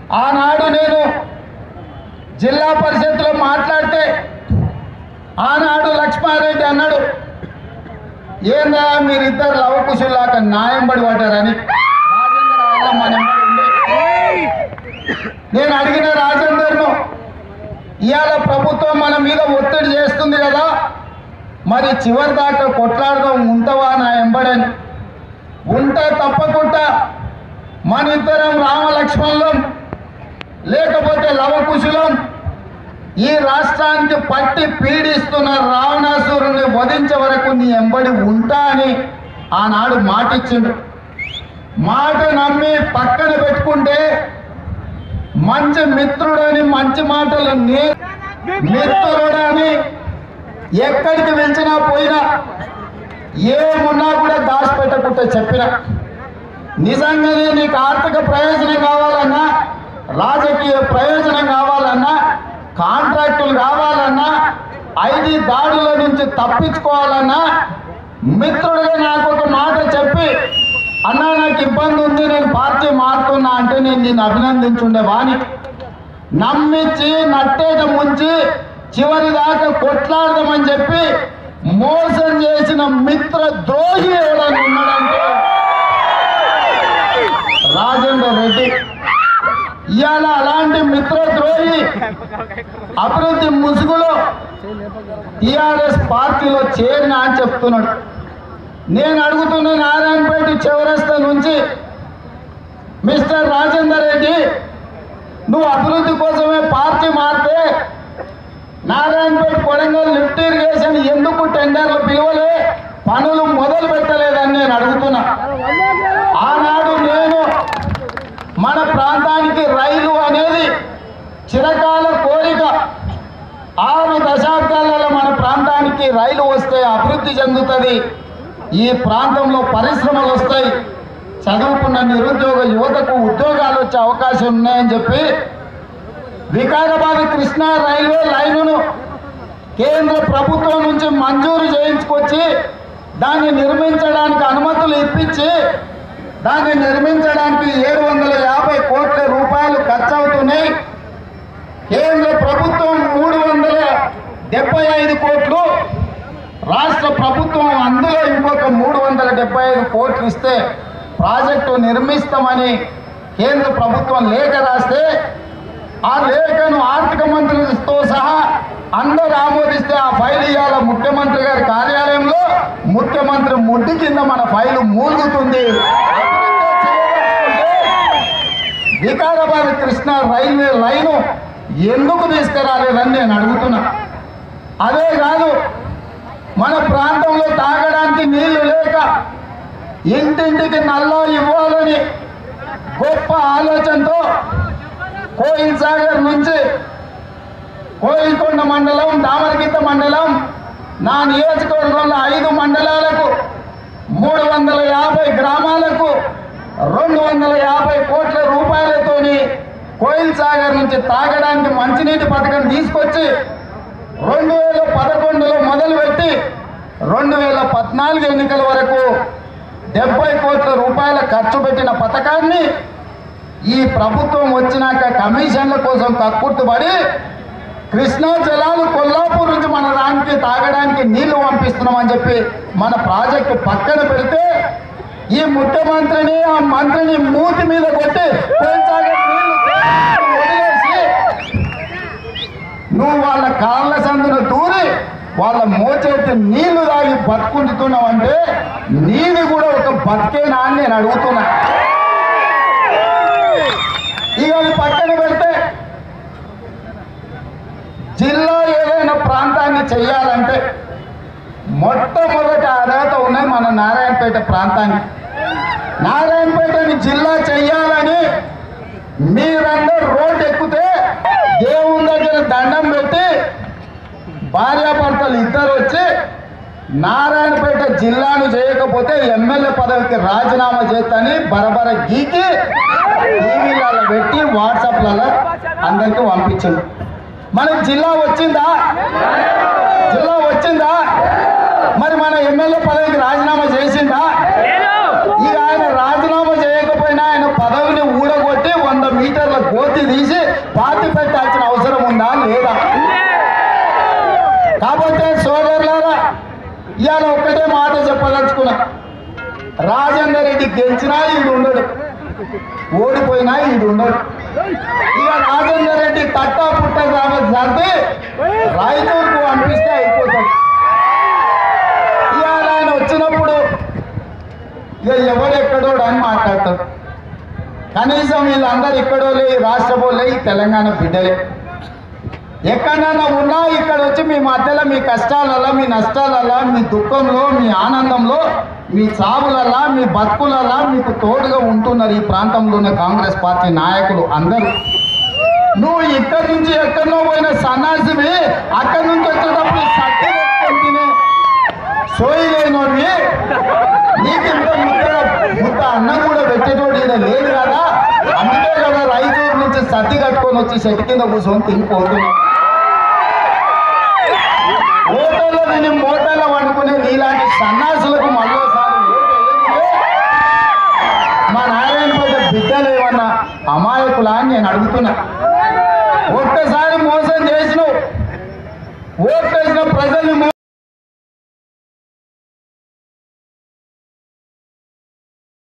ఆనాడు నేను జిల్లా పరిషత్లో మాట్లాడితే ఆనాడు లక్ష్మారెడ్డి అన్నాడు ఏందా మీరిద్దరు లవకుశులాక న్యాయం పడి పడ్డారని రాజేంద్ర వాళ్ళ మన వెంబడి ఉండే. నేను అడిగిన రాజేందర్ను ఇవాళ ప్రభుత్వం మన మీద ఒత్తిడి చేస్తుంది కదా మరి చివరి దాకా కొట్లాడదాం ఉంటావా నా ఎంబడని ఉంటే తప్పకుండా మన ఇద్దరం రామలక్ష్మణులం లేకపోతే లవకుశులం ఈ రాష్ట్రానికి పట్టి పీడిస్తున్న రావణాసురుని వధించే వరకు నీ ఎంబడి ఉంటా అని ఆనాడు మాటిచ్చిండు మాట నమ్మి పక్కన పెట్టుకుంటే మంచి మిత్రుడని మంచి మాటలు నే మిత్రుడని ఎక్కడికి వెళ్చినా పోయినా ఏమున్నా కూడా దాచిపెట్టకుండా చెప్పిన నిజంగానే నీకు ఆర్థిక ప్రయోజనం కావాలన్నా రాజకీయ ప్రయోజనం కావాలన్నా కాంట్రాక్టులు కావాలన్నా ఐదు దాడుల నుంచి తప్పించుకోవాలన్నా మిత్రుడిగా నాకు ఒక మాట చెప్పి అన్నా నాకు ఇబ్బంది ఉంది నేను పార్టీ మారుతున్నా అంటే నేను నిన్ను అభినందించుండే వాణి నమ్మించి నట్టేట ముంచి చివరి దాకా కొట్లాడదామని చెప్పి మోసం చేసిన మిత్ర ద్రోహి ఎవడని ఉన్నాడంటే రాజేంద్ర రెడ్డి ఇవాళ అలాంటి మిత్ర ద్రోహి అభివృద్ధి ముసుగులో టిఆర్ఎస్ పార్టీలో చేరిన అని చెప్తున్నాడు నేను అడుగుతున్న నారాయణపేట చౌరస్తా నుంచి మిస్టర్ రాజేందర్ రెడ్డి నువ్వు అభివృద్ధి కోసమే పార్టీ మారితే నారాయణపేట కొడంగల్ లిఫ్ట్ ఇరిగేషన్ ఎందుకు టెండర్లు పిలువలే పనులు మొదలు పెట్టలేదని నేను అడుగుతున్నా ఆనాడు నేను మన ప్రాంతానికి రైలు అనేది చిరకాల కోరిక ఆరు దశాబ్దాలలో మన ప్రాంతానికి రైలు వస్తే అభివృద్ధి చెందుతుంది ఈ ప్రాంతంలో పరిశ్రమలు వస్తాయి చదువుకున్న నిరుద్యోగ యువతకు ఉద్యోగాలు వచ్చే అవకాశం ఉన్నాయని చెప్పి వికారాబాద్ కృష్ణా రైల్వే లైనును కేంద్ర ప్రభుత్వం నుంచి మంజూరు చేయించుకొచ్చి దాన్ని నిర్మించడానికి అనుమతులు ఇప్పించి దాన్ని నిర్మించడానికి ఏడు వందల యాభై కోట్ల రూపాయలు ఖర్చు అవుతున్నాయి కేంద్ర ప్రభుత్వం మూడు వందల డెబ్బై ఐదు కోట్లు రాష్ట్ర ప్రభుత్వం అందులో ఇంకొక మూడు వందల డెబ్బై ఐదు కోట్లు ఇస్తే ప్రాజెక్టు నిర్మిస్తామని కేంద్ర ప్రభుత్వం లేఖ రాస్తే ఆ లేఖను ఆర్థిక మంత్రితో సహా అందరు ఆమోదిస్తే ఆ ఫైల్ ఇవాళ ముఖ్యమంత్రి గారి కార్యాలయంలో ముఖ్యమంత్రి ముడ్డి కింద మన ఫైలు మూలుగుతుంది వికారాబాద్ కృష్ణ రైల్వే లైను ఎందుకు తీసుకురాలేదని నేను అడుగుతున్నా అదే కాదు మన ప్రాంతంలో తాగడానికి నీళ్లు లేక ఇంటింటికి నల్లా ఇవ్వాలని గొప్ప ఆలోచనతో కోయిల్ సాగర్ నుంచి కోయిల్కొండ మండలం దామరగిత్త మండలం నా నియోజకవర్గంలో ఐదు మండలాలకు మూడు వందల యాభై గ్రామాలకు రెండు వందల యాభై కోట్ల రూపాయలతోని కోయిల్ సాగర్ నుంచి తాగడానికి మంచినీటి పథకం తీసుకొచ్చి రెండు వేల పదకొండులో మొదలుపెట్టి రెండు వేల పద్నాలుగు ఎన్నికల వరకు డెబ్బై కోట్ల రూపాయల ఖర్చు పెట్టిన పథకాన్ని ఈ ప్రభుత్వం వచ్చినాక కమిషన్ల కోసం కక్కుర్తుపడి కృష్ణా జలాలు కొల్లాపూర్ నుంచి మన దానికి తాగడానికి నీళ్లు పంపిస్తున్నామని చెప్పి మన ప్రాజెక్టు పక్కన పెడితే ఈ ముఖ్యమంత్రిని ఆ మంత్రిని మూతి మీద కొట్టి కొనసాగే నీళ్లు వదిలేసి నువ్వు వాళ్ళ కాళ్ళ సందున దూరి వాళ్ళ మోచేతి నీళ్లు తాగి బతుకుంటున్నావు అంటే నీది కూడా ఒక బతికేనా అని నేను అడుగుతున్నా ఇక అది పక్కన పెడితే జిల్లా ఏదైనా ప్రాంతాన్ని చేయాలంటే మొట్టమొదటి అర్హత ఉన్నాయి మన నారాయణపేట ప్రాంతానికి నారాయణపేటని జిల్లా చెయ్యాలని మీరందరూ రోడ్డు ఎక్కితే దేవుని దగ్గర దండం పెట్టి భార్యాభర్తలు ఇద్దరు వచ్చి నారాయణపేట జిల్లాను చేయకపోతే ఎమ్మెల్యే పదవికి రాజీనామా చేస్తాని బరబర గీకి టీవీలలో పెట్టి వాట్సాప్లలో అందరికీ పంపించింది మనకి జిల్లా వచ్చిందా జిల్లా వచ్చిందా మరి మన ఎమ్మెల్యే పదవికి రాజీనామా చేసిందా ఇక ఆయన రాజీనామా చేయకపోయినా ఆయన పదవిని ఊడగొట్టి వంద మీటర్ల గోతి ఇవాళ ఒక్కటే మాట చెప్పదలుచుకున్నా రాజేందర్ రెడ్డి గెలిచినా ఈడు ఉండడు ఓడిపోయినా ఈడు ఉండడు ఇక రాజేందర్ రెడ్డి తట్టా పుట్ట సర్ది రైతులకు పంపిస్తే అయిపోతుంది ఇవాళ ఆయన వచ్చినప్పుడు ఇక ఎవడెక్కడోడు అని మాట్లాడతాడు కనీసం వీళ్ళందరూ ఇక్కడోలే ఈ రాష్ట్రపోలే ఈ తెలంగాణ బిడ్డలే ఎక్కడైనా ఉన్నా ఇక్కడ వచ్చి మీ మధ్యలో మీ కష్టాలలో మీ నష్టాలలో మీ దుఃఖంలో మీ ఆనందంలో మీ చావులలా మీ బతుకులలా మీకు తోడుగా ఉంటున్నారు ఈ ప్రాంతంలో ఉన్న కాంగ్రెస్ పార్టీ నాయకులు అందరూ నువ్వు ఇక్కడి నుంచి ఎక్కడో పోయిన సన్నాసివి అక్కడి నుంచి వచ్చేటప్పుడు సత్తి తెచ్చుకొని తినే సోయి లేనోడివి నీకు ఇంత ముద్ద ముద్ద అన్నం కూడా పెట్టేటోడు ఈయన లేదు కదా అందుకే కదా రైతూరు నుంచి సత్తి కట్టుకొని వచ్చి చెట్టు కింద కూర్చొని తినిపోతున్నాం ఓటర్లో నేను మోటార్లో వండుకునే నీలాంటి సన్నాసులకు మళ్ళోసారి ఓటు వేయనిదే మా నారాయణపేట బిడ్డలు ఏమన్నా అమాయకులా అని నేను అడుగుతున్నా ఒక్కసారి మోసం చేసినావు ఓట్లేసిన ప్రజల్ని మో-